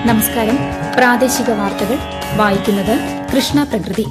നമസ്കാരം പ്രാദേശിക വാർത്തകൾ വായിക്കുന്നത് കൃഷ്ണ പ്രകൃതി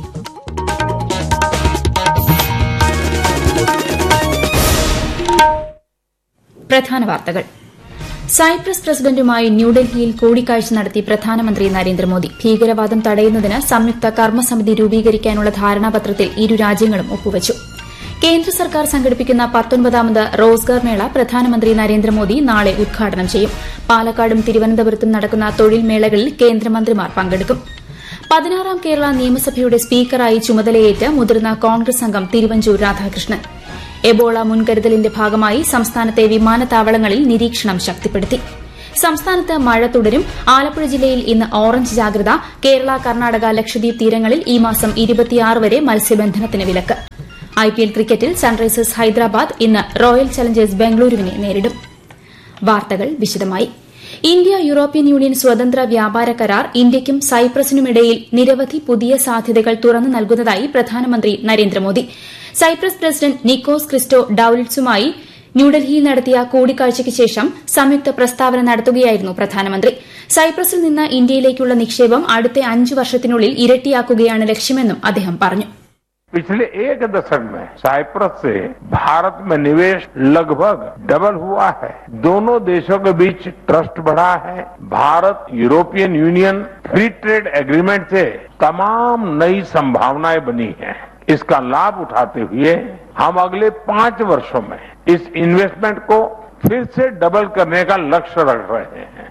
പ്രധാന വാർത്തകൾ സൈപ്രസ് പ്രസിഡന്റുമായി ന്യൂഡൽഹിയിൽ കൂടിക്കാഴ്ച നടത്തി പ്രധാനമന്ത്രി നരേന്ദ്രമോദി ഭീകരവാദം തടയുന്നതിന് സംയുക്ത കർമ്മസമിതി രൂപീകരിക്കാനുള്ള ധാരണാപത്രത്തിൽ ഇരു രാജ്യങ്ങളും ഒപ്പുവച്ചു കേന്ദ്ര സർക്കാർ സംഘടിപ്പിക്കുന്ന പത്തൊൻപതാമത് റോസ്ഗാർ മേള പ്രധാനമന്ത്രി നരേന്ദ്രമോദി നാളെ ഉദ്ഘാടനം ചെയ്യും പാലക്കാടും തിരുവനന്തപുരത്തും നടക്കുന്ന തൊഴിൽ മേളകളിൽ കേന്ദ്രമന്ത്രിമാർ പങ്കെടുക്കും പതിനാറാം കേരള നിയമസഭയുടെ സ്പീക്കറായി ചുമതലയേറ്റ് മുതിർന്ന കോൺഗ്രസ് അംഗം തിരുവഞ്ചൂർ രാധാകൃഷ്ണൻ എബോള മുൻകരുതലിന്റെ ഭാഗമായി സംസ്ഥാനത്തെ വിമാനത്താവളങ്ങളിൽ നിരീക്ഷണം ശക്തിപ്പെടുത്തി സംസ്ഥാനത്ത് മഴ തുടരും ആലപ്പുഴ ജില്ലയിൽ ഇന്ന് ഓറഞ്ച് ജാഗ്രത കേരള കർണാടക ലക്ഷദ്വീപ് തീരങ്ങളിൽ ഈ മാസം വരെ മത്സ്യബന്ധനത്തിന് വിലക്ക് ഐപിഎൽ ക്രിക്കറ്റിൽ സൺറൈസേഴ്സ് ഹൈദരാബാദ് ഇന്ന് റോയൽ ചലഞ്ചേഴ്സ് ബംഗളൂരുവിനെ നേരിടും വാർത്തകൾ വിശദമായി ഇന്ത്യ യൂറോപ്യൻ യൂണിയൻ സ്വതന്ത്ര വ്യാപാര കരാർ ഇന്ത്യയ്ക്കും സൈപ്രസിനുമിടയിൽ നിരവധി പുതിയ സാധ്യതകൾ തുറന്നു നൽകുന്നതായി പ്രധാനമന്ത്രി നരേന്ദ്രമോദി സൈപ്രസ് പ്രസിഡന്റ് നിക്കോസ് ക്രിസ്റ്റോ ഡൌലിറ്റ്സുമായി ന്യൂഡൽഹിയിൽ നടത്തിയ കൂടിക്കാഴ്ചയ്ക്ക് ശേഷം സംയുക്ത പ്രസ്താവന നടത്തുകയായിരുന്നു പ്രധാനമന്ത്രി സൈപ്രസിൽ നിന്ന് ഇന്ത്യയിലേക്കുള്ള നിക്ഷേപം അടുത്ത അഞ്ച് വർഷത്തിനുള്ളിൽ ഇരട്ടിയാക്കുകയാണ് ലക്ഷ്യമെന്നും അദ്ദേഹം പറഞ്ഞു पिछले एक दशक में साइप्रस से भारत में निवेश लगभग डबल हुआ है दोनों देशों के बीच ट्रस्ट बढ़ा है Bharat European union free trade agreement से तमाम नई संभावनाएं बनी हैं इसका लाभ उठाते हुए हम अगले पांच वर्षों में इस इन्वेस्टमेंट को फिर से डबल करने का लक्ष्य रख रहे हैं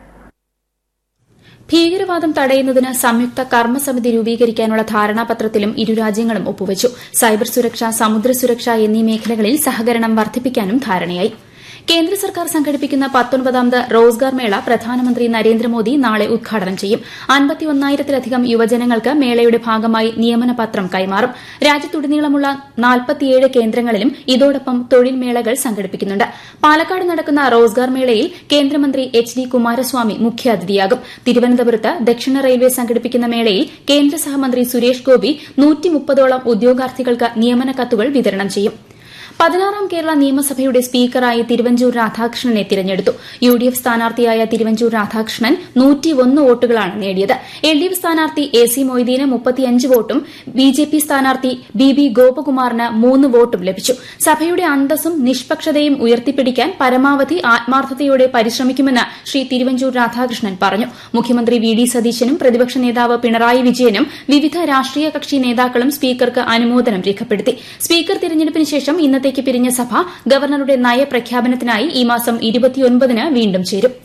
ഭീകരവാദം തടയുന്നതിന് സംയുക്ത കർമ്മസമിതി രൂപീകരിക്കാനുള്ള ധാരണാപത്രത്തിലും ഇരു രാജ്യങ്ങളും ഒപ്പുവച്ചു സൈബർ സുരക്ഷ സമുദ്ര സുരക്ഷ എന്നീ മേഖലകളിൽ സഹകരണം വർദ്ധിപ്പിക്കാനും ധാരണയായി കേന്ദ്ര സർക്കാർ സംഘടിപ്പിക്കുന്ന പത്തൊൻപതാമത് റോസ്ഗാർ മേള പ്രധാനമന്ത്രി നരേന്ദ്രമോദി നാളെ ഉദ്ഘാടനം ചെയ്യും അൻപത്തിയൊന്നായിരത്തിലധികം യുവജനങ്ങൾക്ക് മേളയുടെ ഭാഗമായി നിയമന പത്രം കൈമാറും രാജ്യത്തുടനീളമുള്ള നാൽപ്പത്തിയേഴ് കേന്ദ്രങ്ങളിലും ഇതോടൊപ്പം തൊഴിൽ മേളകൾ സംഘടിപ്പിക്കുന്നുണ്ട് പാലക്കാട് നടക്കുന്ന റോസ്ഗാർ മേളയിൽ കേന്ദ്രമന്ത്രി എച്ച് ഡി കുമാരസ്വാമി മുഖ്യാതിഥിയാകും തിരുവനന്തപുരത്ത് ദക്ഷിണ റെയിൽവേ സംഘടിപ്പിക്കുന്ന മേളയിൽ കേന്ദ്ര സഹമന്ത്രി സുരേഷ് ഗോപി നൂറ്റിമുപ്പതോളം ഉദ്യോഗാർത്ഥികൾക്ക് നിയമന കത്തുകൾ വിതരണം ചെയ്യും പതിനാറാം കേരള നിയമസഭയുടെ സ്പീക്കറായി തിരുവഞ്ചൂർ രാധാകൃഷ്ണനെ തിരഞ്ഞെടുത്തു യു ഡി എഫ് സ്ഥാനാർത്ഥിയായ തിരുവഞ്ചൂർ രാധാകൃഷ്ണൻ നൂറ്റിയൊന്ന് വോട്ടുകളാണ് നേടിയത് എൽ ഡി എഫ് സ്ഥാനാർത്ഥി എ സി മൊയ്തീന് മുപ്പത്തിയഞ്ച് വോട്ടും ബി ജെ പി സ്ഥാനാർത്ഥി ബി ബി ഗോപകുമാറിന് മൂന്ന് വോട്ടും ലഭിച്ചു സഭയുടെ അന്തസ്സും നിഷ്പക്ഷതയും ഉയർത്തിപ്പിടിക്കാൻ പരമാവധി ആത്മാർത്ഥതയോടെ പരിശ്രമിക്കുമെന്ന് ശ്രീ തിരുവഞ്ചൂർ രാധാകൃഷ്ണൻ പറഞ്ഞു മുഖ്യമന്ത്രി വി ഡി സതീശനും പ്രതിപക്ഷ നേതാവ് പിണറായി വിജയനും വിവിധ രാഷ്ട്രീയ കക്ഷി നേതാക്കളും സ്പീക്കർക്ക് അനുമോദനം രേഖപ്പെടുത്തി സ്പീക്കർ തിരഞ്ഞെടുപ്പിന് ശേഷം ഇന്നത്തേക്ക് പിരിഞ്ഞ സഭ ഗവർണറുടെ നയപ്രഖ്യാപനത്തിനായി ഈ മാസം ഇരുപത്തിയൊൻപതിന് വീണ്ടും ചേരും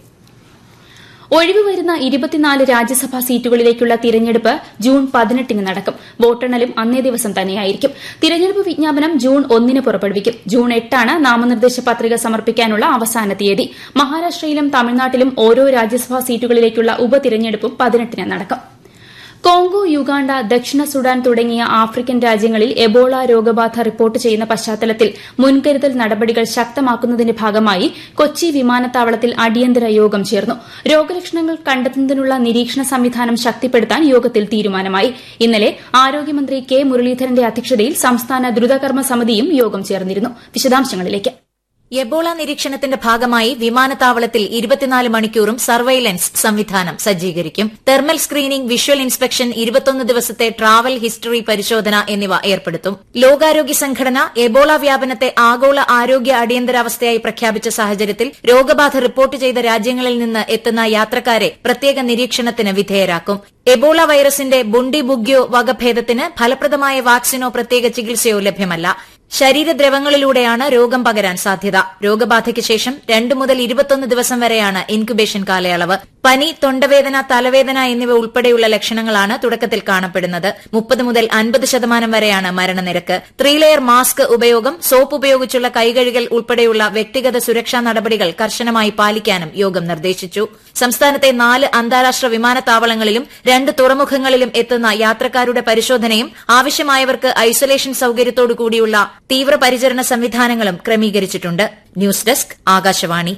ഒഴിവ് വരുന്ന ഇരുപത്തിനാല് രാജ്യസഭാ സീറ്റുകളിലേക്കുള്ള തിരഞ്ഞെടുപ്പ് ജൂൺ പതിനെട്ടിന് നടക്കും വോട്ടെണ്ണലും അന്നേ ദിവസം തന്നെയായിരിക്കും തിരഞ്ഞെടുപ്പ് വിജ്ഞാപനം ജൂൺ ഒന്നിന് പുറപ്പെടുവിക്കും ജൂൺ എട്ടാണ് നാമനിർദ്ദേശ പത്രിക സമർപ്പിക്കാനുള്ള അവസാന തീയതി മഹാരാഷ്ട്രയിലും തമിഴ്നാട്ടിലും ഓരോ രാജ്യസഭാ സീറ്റുകളിലേക്കുള്ള ഉപതിരഞ്ഞെടുപ്പും പതിനെട്ടിന് നടക്കും കോങ്കോ യുഗാണ്ട ദക്ഷിണ സുഡാൻ തുടങ്ങിയ ആഫ്രിക്കൻ രാജ്യങ്ങളിൽ എബോള രോഗബാധ റിപ്പോർട്ട് ചെയ്യുന്ന പശ്ചാത്തലത്തിൽ മുൻകരുതൽ നടപടികൾ ശക്തമാക്കുന്നതിന്റെ ഭാഗമായി കൊച്ചി വിമാനത്താവളത്തിൽ അടിയന്തര യോഗം ചേർന്നു രോഗലക്ഷണങ്ങൾ കണ്ടെത്തുന്നതിനുള്ള നിരീക്ഷണ സംവിധാനം ശക്തിപ്പെടുത്താൻ യോഗത്തിൽ തീരുമാനമായി ഇന്നലെ ആരോഗ്യമന്ത്രി കെ മുരളീധരന്റെ അധ്യക്ഷതയിൽ സംസ്ഥാന ദ്രുതകർമ്മ സമിതിയും യോഗം ചേർന്നിരുന്നു വിശദാംശങ്ങളിലേക്ക് എബോള നിരീക്ഷണത്തിന്റെ ഭാഗമായി വിമാനത്താവളത്തിൽ ഇരുപത്തിനാല് മണിക്കൂറും സർവൈലൻസ് സംവിധാനം സജ്ജീകരിക്കും തെർമൽ സ്ക്രീനിംഗ് വിഷ്വൽ ഇൻസ്പെക്ഷൻ ഇരുപത്തൊന്ന് ദിവസത്തെ ട്രാവൽ ഹിസ്റ്ററി പരിശോധന എന്നിവ ഏർപ്പെടുത്തും ലോകാരോഗ്യ സംഘടന എബോള വ്യാപനത്തെ ആഗോള ആരോഗ്യ അടിയന്തരാവസ്ഥയായി പ്രഖ്യാപിച്ച സാഹചര്യത്തിൽ രോഗബാധ റിപ്പോർട്ട് ചെയ്ത രാജ്യങ്ങളിൽ നിന്ന് എത്തുന്ന യാത്രക്കാരെ പ്രത്യേക നിരീക്ഷണത്തിന് വിധേയരാക്കും എബോള വൈറസിന്റെ ബുണ്ടി ബുഗ്യോ വകഭേദത്തിന് ഫലപ്രദമായ വാക്സിനോ പ്രത്യേക ചികിത്സയോ ലഭ്യമല്ല ശരീരദ്രവങ്ങളിലൂടെയാണ് രോഗം പകരാൻ സാധ്യത രോഗബാധയ്ക്ക് ശേഷം രണ്ടു മുതൽ ഇരുപത്തൊന്ന് ദിവസം വരെയാണ് ഇൻക്യുബേഷൻ കാലയളവ് പനി തൊണ്ടവേദന തലവേദന എന്നിവ ഉൾപ്പെടെയുള്ള ലക്ഷണങ്ങളാണ് തുടക്കത്തിൽ കാണപ്പെടുന്നത് മുപ്പത് മുതൽ അൻപത് ശതമാനം വരെയാണ് മരണനിരക്ക് ത്രീ ലെയർ മാസ്ക് ഉപയോഗം സോപ്പ് ഉപയോഗിച്ചുള്ള കൈകഴുകൽ ഉൾപ്പെടെയുള്ള വ്യക്തിഗത സുരക്ഷാ നടപടികൾ കർശനമായി പാലിക്കാനും യോഗം നിർദ്ദേശിച്ചു സംസ്ഥാനത്തെ നാല് അന്താരാഷ്ട്ര വിമാനത്താവളങ്ങളിലും രണ്ട് തുറമുഖങ്ങളിലും എത്തുന്ന യാത്രക്കാരുടെ പരിശോധനയും ആവശ്യമായവർക്ക് ഐസൊലേഷൻ സൌകര്യത്തോടുകൂടിയുള്ള തീവ്രപരിചരണ സംവിധാനങ്ങളും ക്രമീകരിച്ചിട്ടുണ്ട് ന്യൂസ് ഡെസ്ക് ആകാശവാണി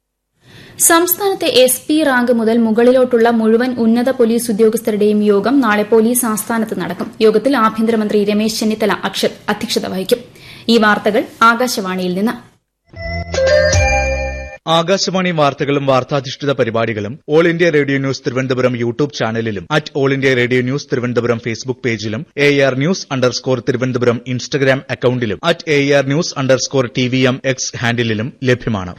സംസ്ഥാനത്തെ എസ് പി റാങ്ക് മുതൽ മുകളിലോട്ടുള്ള മുഴുവൻ ഉന്നത പോലീസ് ഉദ്യോഗസ്ഥരുടെയും യോഗം നാളെ പോലീസ് ആസ്ഥാനത്ത് നടക്കും യോഗത്തിൽ ആഭ്യന്തരമന്ത്രി രമേശ് ചെന്നിത്തല അധ്യക്ഷത വഹിക്കും ഈ വാർത്തകൾ ആകാശവാണിയിൽ നിന്ന് ആകാശവാണി വാർത്തകളും വാർത്താധിഷ്ഠിത പരിപാടികളും All India Radio news Thiruvananthapuram YouTube ചാനലിലും at All India Radio news Thiruvananthapuram Facebook പേജിലും A R news underscore Thiruvananthapuram Instagram അക്കൌണ്ടിലും at A R news underscore T V M X ഹാൻഡിലും ലഭ്യമാണ്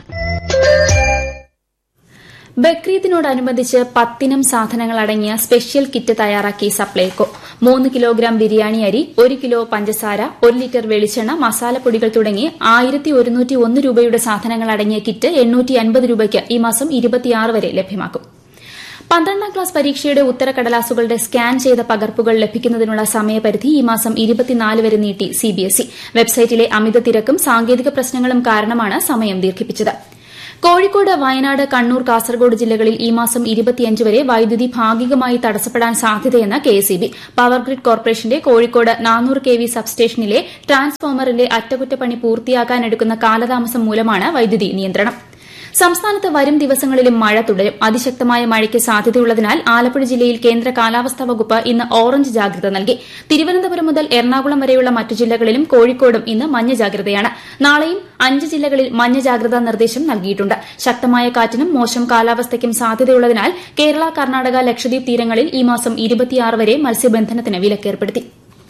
ബക്രീദിനോടനുബന്ധിച്ച് പത്തിനം സാധനങ്ങൾ അടങ്ങിയ സ്പെഷ്യൽ കിറ്റ് തയ്യാറാക്കി സപ്ലൈകോ മൂന്ന് കിലോഗ്രാം ബിരിയാണി അരി ഒരു കിലോ പഞ്ചസാര ഒരു ലിറ്റർ വെളിച്ചെണ്ണ മസാലപ്പൊടികൾ തുടങ്ങി ആയിരത്തി ഒരുന്നൂറ്റി ഒന്ന് രൂപയുടെ സാധനങ്ങൾ അടങ്ങിയ കിറ്റ് എണ്ണൂറ്റി അൻപത് രൂപയ്ക്ക് ഈ മാസം ഇരുപത്തിയാറ് വരെ ലഭ്യമാക്കും പന്ത്രണ്ടാം ക്ലാസ് പരീക്ഷയുടെ ഉത്തരക്കടലാസുകളുടെ സ്കാൻ ചെയ്ത പകർപ്പുകൾ ലഭിക്കുന്നതിനുള്ള സമയപരിധി ഈ മാസം ഇരുപത്തിനാല് വരെ നീട്ടി സിബിഎസ്ഇ വെബ്സൈറ്റിലെ അമിത തിരക്കും സാങ്കേതിക പ്രശ്നങ്ങളും കാരണമാണ് സമയം ദീർഘിപ്പിച്ചത് കോഴിക്കോട് വയനാട് കണ്ണൂർ കാസർഗോഡ് ജില്ലകളിൽ ഈ മാസം ഇരുപത്തിയഞ്ച് വരെ വൈദ്യുതി ഭാഗികമായി തടസ്സപ്പെടാൻ സാധ്യതയെന്ന് കെഎസ്ഇബി പവർ ഗ്രിഡ് കോർപ്പറേഷന്റെ കോഴിക്കോട് നാനൂറ് കെ വി സബ്സ്റ്റേഷനിലെ ട്രാൻസ്ഫോമറിന്റെ അറ്റകുറ്റപ്പണി പൂർത്തിയാക്കാനെടുക്കുന്ന കാലതാമസം മൂലമാണ് വൈദ്യുതി നിയന്ത്രണം സംസ്ഥാനത്ത് വരും ദിവസങ്ങളിലും മഴ തുടരും അതിശക്തമായ മഴയ്ക്ക് സാധ്യതയുള്ളതിനാൽ ആലപ്പുഴ ജില്ലയിൽ കേന്ദ്ര കാലാവസ്ഥാ വകുപ്പ് ഇന്ന് ഓറഞ്ച് ജാഗ്രത നൽകി തിരുവനന്തപുരം മുതൽ എറണാകുളം വരെയുള്ള മറ്റു ജില്ലകളിലും കോഴിക്കോടും ഇന്ന് മഞ്ഞ ജാഗ്രതയാണ് നാളെയും അഞ്ച് ജില്ലകളിൽ മഞ്ഞ ജാഗ്രതാ നിർദ്ദേശം നൽകിയിട്ടുണ്ട് ശക്തമായ കാറ്റിനും മോശം കാലാവസ്ഥയ്ക്കും സാധ്യതയുള്ളതിനാൽ കേരള കർണാടക ലക്ഷദ്വീപ് തീരങ്ങളിൽ ഈ മാസം ഇരുപത്തിയാറ് വരെ മത്സ്യബന്ധനത്തിന് വിലക്കേർപ്പെടുത്തി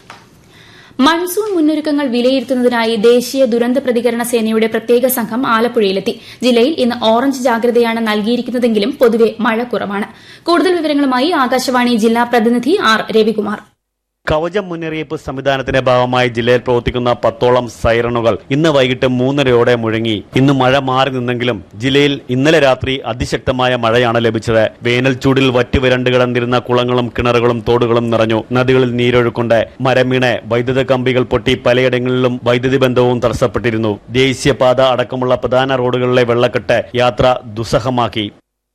മൺസൂൺ മുന്നൊരുക്കങ്ങൾ വിലയിരുത്തുന്നതിനായി ദേശീയ ദുരന്ത പ്രതികരണ സേനയുടെ പ്രത്യേക സംഘം ആലപ്പുഴയിലെത്തി ജില്ലയിൽ ഇന്ന് ഓറഞ്ച് ജാഗ്രതയാണ് നൽകിയിരിക്കുന്നതെങ്കിലും പൊതുവെ മഴ കുറവാണ് കൂടുതൽ വിവരങ്ങളുമായി ആകാശവാണി ജില്ലാ പ്രതിനിധി ആർ രവികുമാർ കവചം മുന്നറിയിപ്പ് സംവിധാനത്തിന്റെ ഭാഗമായി ജില്ലയിൽ പ്രവർത്തിക്കുന്ന പത്തോളം സൈറണുകൾ ഇന്ന് വൈകിട്ട് മൂന്നരയോടെ മുഴങ്ങി ഇന്ന് മഴ മാറി നിന്നെങ്കിലും ജില്ലയിൽ ഇന്നലെ രാത്രി അതിശക്തമായ മഴയാണ് ലഭിച്ചത് വേനൽ ചൂടിൽ വറ്റുവരണ്ട് കിടന്നിരുന്ന കുളങ്ങളും കിണറുകളും തോടുകളും നിറഞ്ഞു നദികളിൽ നീരൊഴുക്കൊണ്ട് മരം വീണ് വൈദ്യുത കമ്പികൾ പൊട്ടി പലയിടങ്ങളിലും വൈദ്യുതി ബന്ധവും തടസ്സപ്പെട്ടിരുന്നു ദേശീയപാത അടക്കമുള്ള പ്രധാന റോഡുകളിലെ വെള്ളക്കെട്ട് യാത്ര ദുസ്സഹമാക്കി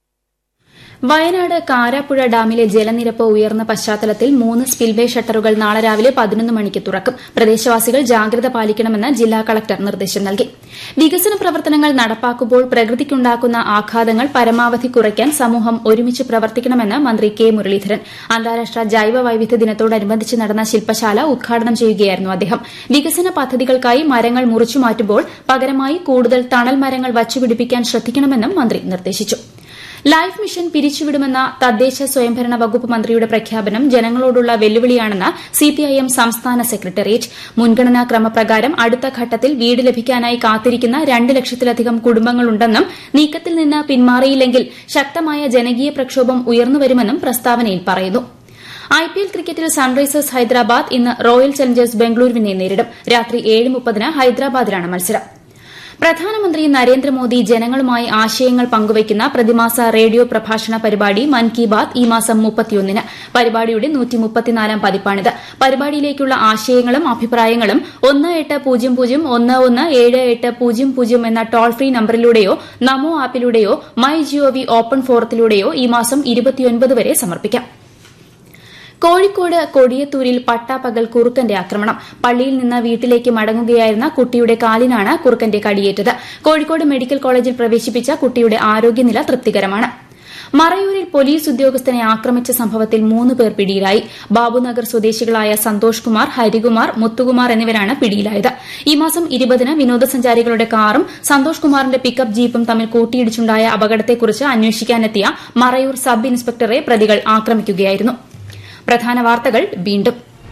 വയനാട് കാരാപ്പുഴ ഡാമിലെ ജലനിരപ്പ് ഉയർന്ന പശ്ചാത്തലത്തിൽ മൂന്ന് സ്പിൽവേ ഷട്ടറുകൾ നാളെ രാവിലെ പതിനൊന്ന് മണിക്ക് തുറക്കും പ്രദേശവാസികൾ ജാഗ്രത പാലിക്കണമെന്ന് ജില്ലാ കളക്ടർ നിർദ്ദേശം നൽകി വികസന പ്രവർത്തനങ്ങൾ നടപ്പാക്കുമ്പോൾ പ്രകൃതിക്കുണ്ടാക്കുന്ന ആഘാതങ്ങൾ പരമാവധി കുറയ്ക്കാൻ സമൂഹം ഒരുമിച്ച് പ്രവർത്തിക്കണമെന്ന് മന്ത്രി കെ മുരളീധരൻ അന്താരാഷ്ട്ര ജൈവ വൈവിധ്യ ദിനത്തോടനുബന്ധിച്ച് നടന്ന ശില്പശാല ഉദ്ഘാടനം ചെയ്യുകയായിരുന്നു അദ്ദേഹം വികസന പദ്ധതികൾക്കായി മരങ്ങൾ മുറിച്ചുമാറ്റുമ്പോൾ പകരമായി കൂടുതൽ തണൽ മരങ്ങൾ വച്ചുപിടിപ്പിക്കാൻ ശ്രദ്ധിക്കണമെന്നും മന്ത്രി നിർദ്ദേശിച്ചു ലൈഫ് മിഷൻ പിരിച്ചുവിടുമെന്ന തദ്ദേശ സ്വയംഭരണ വകുപ്പ് മന്ത്രിയുടെ പ്രഖ്യാപനം ജനങ്ങളോടുള്ള വെല്ലുവിളിയാണെന്ന് സിപിഐഎം സംസ്ഥാന സെക്രട്ടേറിയറ്റ് മുൻഗണനാ ക്രമപ്രകാരം അടുത്ത ഘട്ടത്തിൽ വീട് ലഭിക്കാനായി കാത്തിരിക്കുന്ന രണ്ട് ലക്ഷത്തിലധികം കുടുംബങ്ങളുണ്ടെന്നും നീക്കത്തിൽ നിന്ന് പിന്മാറിയില്ലെങ്കിൽ ശക്തമായ ജനകീയ പ്രക്ഷോഭം ഉയർന്നുവരുമെന്നും പ്രസ്താവനയിൽ പറയുന്നു ഐപിഎൽ ക്രിക്കറ്റിൽ സൺറൈസേഴ്സ് ഹൈദരാബാദ് ഇന്ന് റോയൽ ചലഞ്ചേഴ്സ് ബംഗളൂരുവിനെ നേരിടും രാത്രി ഏഴ് മുപ്പതിന് ഹൈദരാബാദിലാണ് മത്സരം പ്രധാനമന്ത്രി നരേന്ദ്രമോദി ജനങ്ങളുമായി ആശയങ്ങൾ പങ്കുവയ്ക്കുന്ന പ്രതിമാസ റേഡിയോ പ്രഭാഷണ പരിപാടി മൻ കി ബാത് ഈ മാസം മുപ്പത്തിയൊന്നിന് പരിപാടിയുടെ നൂറ്റിമുപ്പത്തിനാലാം പതിപ്പാണിത് പരിപാടിയിലേക്കുള്ള ആശയങ്ങളും അഭിപ്രായങ്ങളും ഒന്ന് എട്ട് പൂജ്യം പൂജ്യം ഒന്ന് ഒന്ന് ഏഴ് എട്ട് പൂജ്യം പൂജ്യം എന്ന ടോൾ ഫ്രീ നമ്പറിലൂടെയോ നമോ ആപ്പിലൂടെയോ മൈ ജിഒവി ഓപ്പൺ ഫോറത്തിലൂടെയോ ഈ മാസം ഇരുപത്തിയൊൻപത് വരെ സമർപ്പിക്കാം കോഴിക്കോട് കൊടിയത്തൂരിൽ പട്ടാപ്പകൽ കുറുക്കന്റെ ആക്രമണം പള്ളിയിൽ നിന്ന് വീട്ടിലേക്ക് മടങ്ങുകയായിരുന്ന കുട്ടിയുടെ കാലിനാണ് കുറുക്കന്റെ കടിയേറ്റത് കോഴിക്കോട് മെഡിക്കൽ കോളേജിൽ പ്രവേശിപ്പിച്ച കുട്ടിയുടെ ആരോഗ്യനില തൃപ്തികരമാണ് മറയൂരിൽ പോലീസ് ഉദ്യോഗസ്ഥനെ ആക്രമിച്ച സംഭവത്തിൽ മൂന്ന് പേർ പിടിയിലായി ബാബുനഗർ സ്വദേശികളായ സന്തോഷ് കുമാർ ഹരികുമാർ മുത്തുകുമാർ എന്നിവരാണ് പിടിയിലായത് ഈ മാസം ഇരുപതിന് വിനോദസഞ്ചാരികളുടെ കാറും സന്തോഷ് കുമാറിന്റെ പിക്കപ്പ് ജീപ്പും തമ്മിൽ കൂട്ടിയിടിച്ചുണ്ടായ അപകടത്തെക്കുറിച്ച് അന്വേഷിക്കാനെത്തിയ മറയൂർ സബ് ഇൻസ്പെക്ടറെ പ്രതികൾ ആക്രമിക്കുകയായിരുന്നു പ്രധാന വാർത്തകൾ വീണ്ടും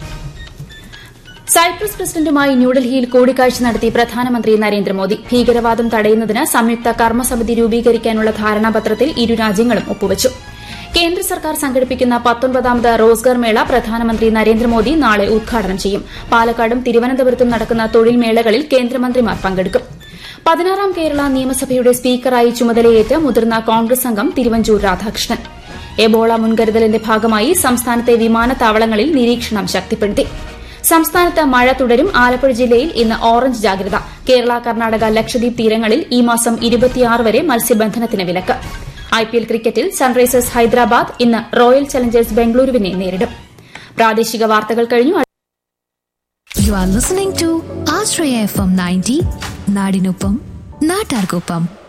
സൈപ്രസ് പ്രസിഡന്റുമായി ന്യൂഡൽഹിയിൽ കൂടിക്കാഴ്ച നടത്തി പ്രധാനമന്ത്രി നരേന്ദ്രമോദി ഭീകരവാദം തടയുന്നതിന് സംയുക്ത കർമ്മസമിതി രൂപീകരിക്കാനുള്ള ധാരണാപത്രത്തിൽ ഇരു രാജ്യങ്ങളും ഒപ്പുവച്ചു കേന്ദ്ര സർക്കാർ സംഘടിപ്പിക്കുന്ന പത്തൊൻപതാമത് റോസ്ഗാർ മേള പ്രധാനമന്ത്രി നരേന്ദ്രമോദി നാളെ ഉദ്ഘാടനം ചെയ്യും പാലക്കാടും തിരുവനന്തപുരത്തും നടക്കുന്ന തൊഴിൽ മേളകളിൽ കേന്ദ്രമന്ത്രിമാർ പങ്കെടുക്കും പതിനാറാം കേരള നിയമസഭയുടെ സ്പീക്കറായി ചുമതലയേറ്റ് മുതിർന്ന കോൺഗ്രസ് അംഗം തിരുവഞ്ചൂർ രാധാകൃഷ്ണൻ എബോള മുൻകരുതലിന്റെ ഭാഗമായി സംസ്ഥാനത്തെ വിമാനത്താവളങ്ങളിൽ നിരീക്ഷണം ശക്തിപ്പെടുത്തി സംസ്ഥാനത്ത് മഴ തുടരും ആലപ്പുഴ ജില്ലയിൽ ഇന്ന് ഓറഞ്ച് ജാഗ്രത കേരള കർണാടക ലക്ഷദ്വീപ് തീരങ്ങളിൽ ഈ മാസം ഇരുപത്തിയാറ് വരെ മത്സ്യബന്ധനത്തിന് വിലക്ക് ഐപിഎൽ ക്രിക്കറ്റിൽ സൺറൈസേഴ്സ് ഹൈദരാബാദ് ഇന്ന് റോയൽ ചലഞ്ചേഴ്സ് ബംഗളൂരുവിനെ നേരിടും പ്രാദേശിക വാർത്തകൾ കഴിഞ്ഞു You are listening to Ashraya FM 90, നാടിനൊപ്പം നാട്ടാർക്കൊപ്പം